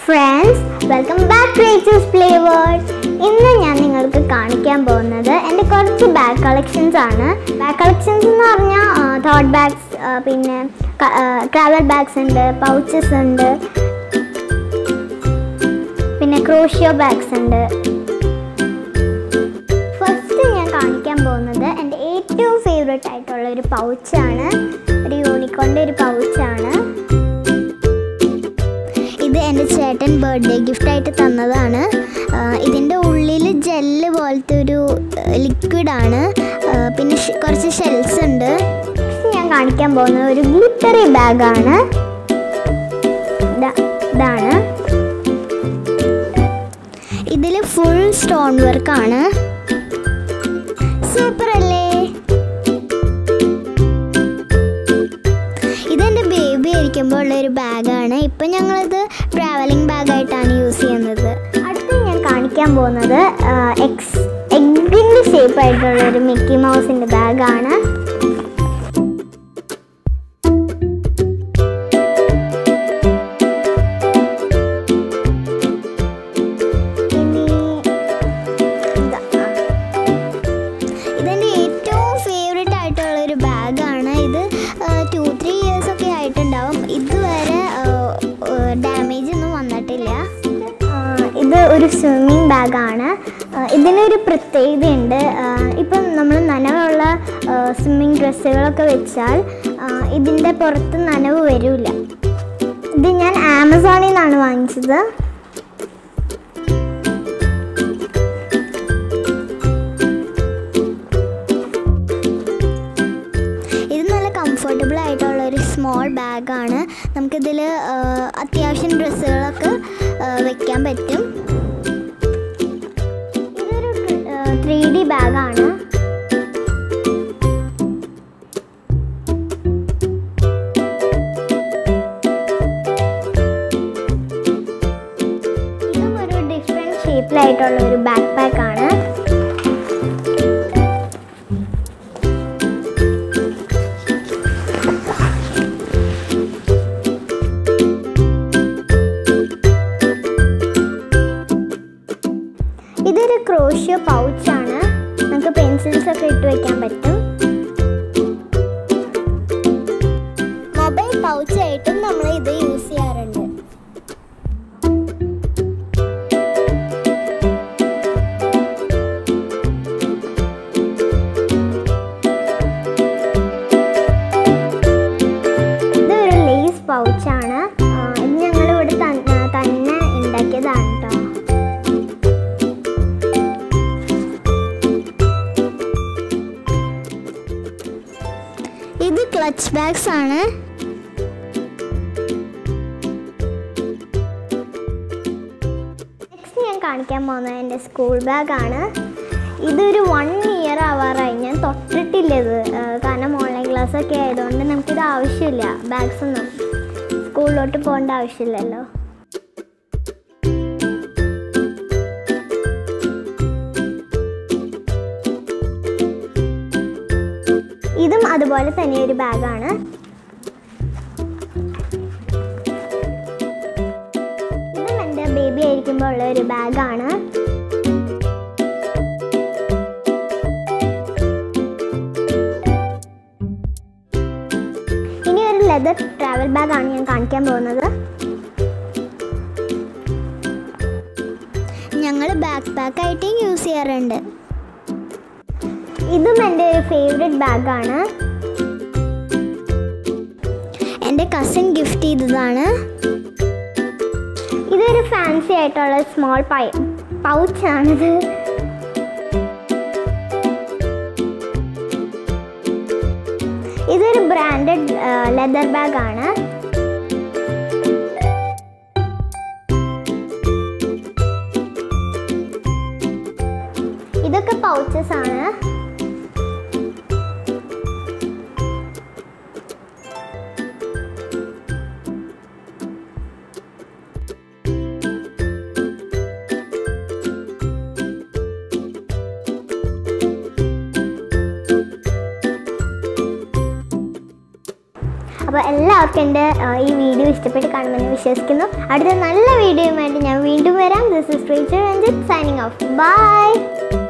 Friends welcome back to H's flavours ഇന്ന് ഞാൻ നിങ്ങൾക്ക് കാണിക്കാൻ പോകുന്നത് എൻ്റെ കുറച്ച് ബാഗ് കളക്ഷൻസ് ആണ് ബാഗ് കളക്ഷൻസ് എന്ന് പറഞ്ഞാൽ തോട്ട് ബാഗ്സ് പിന്നെ ട്രാവൽ ബാഗ്സ് ഉണ്ട് പൗച്ചസ് ഉണ്ട് പിന്നെ ക്രോഷ്യോ ബാഗ്സ് ഉണ്ട് ഫസ്റ്റ് ഞാൻ കാണിക്കാൻ പോകുന്നത് എൻ്റെ ഏറ്റവും ഫേവറേറ്റ് ആയിട്ടുള്ള ഒരു പൗച്ചാണ് ഒരു യൂണിക്കോണിൻ്റെ ഒരു പൗച്ചാണ് ഇത് എൻ്റെ ചേട്ടൻ ബർത്ത്ഡേ ഗിഫ്റ്റായിട്ട് തന്നതാണ് ഇതിൻ്റെ ഉള്ളിൽ ജെല്ല് പോലത്തെ ഒരു ലിക്വിഡാണ് പിന്നെ ഷ് കുറച്ച് ഷെൽസ് ഉണ്ട് Next ഞാൻ കാണിക്കാൻ പോകുന്നത് ഒരു ഗ്ലിറ്ററി ബാഗാണ് ഇതാണ് ഇതിൽ ഫുൾ സ്റ്റോൺ വർക്കാണ് സൂപ്പർ അല്ലേ ഇതെൻ്റെ ബേബി ആയിരിക്കുമ്പോൾ ഉള്ള ഒരു ബാഗാണ് ഇപ്പം ഞങ്ങളിത് ട്രാവലിംഗ് ബാഗായിട്ടാണ് യൂസ് ചെയ്യുന്നത് അടുത്ത് ഞാൻ കാണിക്കാൻ പോകുന്നത് എക്സ് എഗ്ഗിൻ്റെ ഷേപ്പ് ആയിട്ടുള്ള ഒരു മിക്കി മൗസിൻ്റെ ബാഗാണ് ഇനി ഇതാ. ഇതെൻ്റെ ഏറ്റവും ഫേവറേറ്റ് ആയിട്ടുള്ള ഒരു ബാഗാണ് ഇത് ടു ത്രീ ഇയേഴ്സ് ഒക്കെ ആയിട്ടുണ്ടാവും ഇതുവരെ ഡാമേജ് ഒന്നും വന്നിട്ടില്ല ആ, ഇത് ഒരു സ്വിമ്മിങ് ബാഗാണ് ഇതിനൊരു പ്രത്യേകതയുണ്ട് ആ, ഇപ്പം നമ്മൾ നനവുള്ള സ്വിമ്മിങ് ഡ്രസ്സുകളൊക്കെ വെച്ചാൽ ആ, ഇതിൻ്റെ പുറത്ത് നനവ് വരില്ല ഇത് ഞാൻ ആമസോണിൽ നിന്നാണ് വാങ്ങിച്ചത് ഇത് നല്ല കംഫർട്ടബിൾ ആയിട്ടുള്ള ഒരു സ്മോൾ ബാഗാണ് നമുക്കിതിൽ അത്യാവശ്യം ഡ്രസ്സുകളൊക്കെ വെക്കാൻ പറ്റും ഇതൊരു ത്രീ ഡി ബാഗാണ് ഇതും ഒരു ഡിഫറെൻറ്റ് ഷേപ്പിലായിട്ടുള്ള ഒരു ബാക്ക് പാക്കാണ് ഇതൊരു ക്രോഷ്യോ പൗച്ചാണ് നമുക്ക് പെൻസിൽസ് ഒക്കെ ഇട്ട് വെക്കാൻ പറ്റും മൊബൈൽ പൗച്ചായിട്ടും നമ്മൾ ഇത് യൂസ് ചെയ്യാറുണ്ട് ഇതൊരു ലേസ് പൗച്ചാണ് ഇത് ഞങ്ങളിവിടെ തന്നെ തന്നെ ഉണ്ടാക്കിയതാണ് കേട്ടോ ഇത് ക്ലച്ച് ബാഗ്സ് ആണ് നെക്സ്റ്റ് ഞാൻ കാണിക്കാൻ പോകുന്നത് എൻ്റെ സ്കൂൾ ബാഗാണ് ഇതൊരു വൺ ഇയർ ആവാറായി ഞാൻ തൊട്ടിട്ടില്ല ഇത് ആ, കാരണം ഓൺലൈൻ ക്ലാസ് ഒക്കെ ആയതുകൊണ്ട് നമുക്കിത് ആവശ്യമില്ല ബാഗ്സ് ഒന്നും സ്കൂളിലോട്ട് പോകേണ്ട ആവശ്യമില്ലല്ലോ ഇതും അതുപോലെ തന്നെ ഒരു ബാഗാണ് ഇതും എൻ്റെ ബേബി ആയിരിക്കുമ്പോൾ ഉള്ള ഒരു ബാഗാണ് ഇനി ഒരു ലെതർ ട്രാവൽ ബാഗാണ് ഞാൻ കാണിക്കാൻ പോകുന്നത് ഞങ്ങൾ ബാക്ക് പാക്കായിട്ടും യൂസ് ചെയ്യാറുണ്ട് ഇതും എൻ്റെ ഒരു ഫേവറേറ്റ് ബാഗാണ് എൻ്റെ കസിൻ ഗിഫ്റ്റ് ചെയ്തതാണ് ഇതൊരു ഫാൻസി ആയിട്ടുള്ള സ്മോൾ പൈ പൗച്ചാണിത് ഇതൊരു ബ്രാൻഡഡ് ലെതർ ബാഗാണ് ഇതൊക്കെ പൗച്ചസ് ആണ് അപ്പോൾ അപ്പോൾ എല്ലാവർക്കും എൻ്റെ ആ, ഈ വീഡിയോ ഇഷ്ടപ്പെട്ട് കാണുമെന്ന് വിശ്വസിക്കുന്നു അടുത്ത നല്ല വീഡിയോയുമായിട്ട് ഞാൻ വീണ്ടും വരാം this is reacher Ranjith signing off by